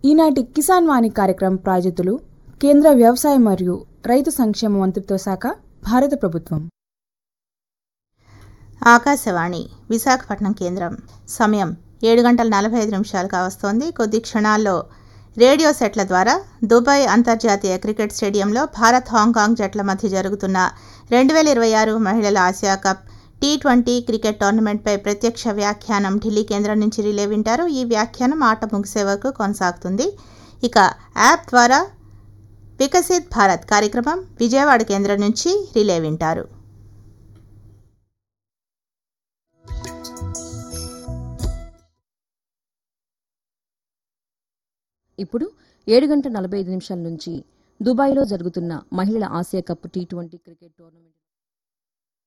ఈనాటి కిసాన్ వాణి కార్యక్రమం ప్రాయోజితులు కేంద్ర వ్యవసాయ మరియు రైతు సంక్షేమ మంత్రిత్వ శాఖ భారత ప్రభుత్వం ఆకాశవాణి విశాఖపట్నం కేంద్రం సమయం ఏడు గంటల నలభై ఐదు నిమిషాలు కావస్తోంది కొద్ది క్షణాల్లో రేడియో సెట్ల ద్వారా దుబాయ్ అంతర్జాతీయ క్రికెట్ స్టేడియంలో భారత్ హాంకాంగ్ జట్ల మధ్య జరుగుతున్న రెండు వేల ఇరవై ఆరు మహిళల Asia cup T twenty cricket టోర్నమెంట్పై ప్రత్యక్ష వ్యాఖ్యానం ఢిల్లీ కేంద్రం నుంచి రిలే వింటారు ఈ వ్యాఖ్యానం ఆట ముగిసే వరకు కొనసాగుతుంది ఇక యాప్ ద్వారా వికసిత్ భారత్ కార్యక్రమం విజయవాడ కేంద్రం నుంచి రిలే వింటారు ఇప్పుడు ఏడు గంటల నలభై ఐదు నిమిషాల నుంచి దుబాయ్లో జరుగుతున్న మహిళల Asia cup T twenty cricket tournament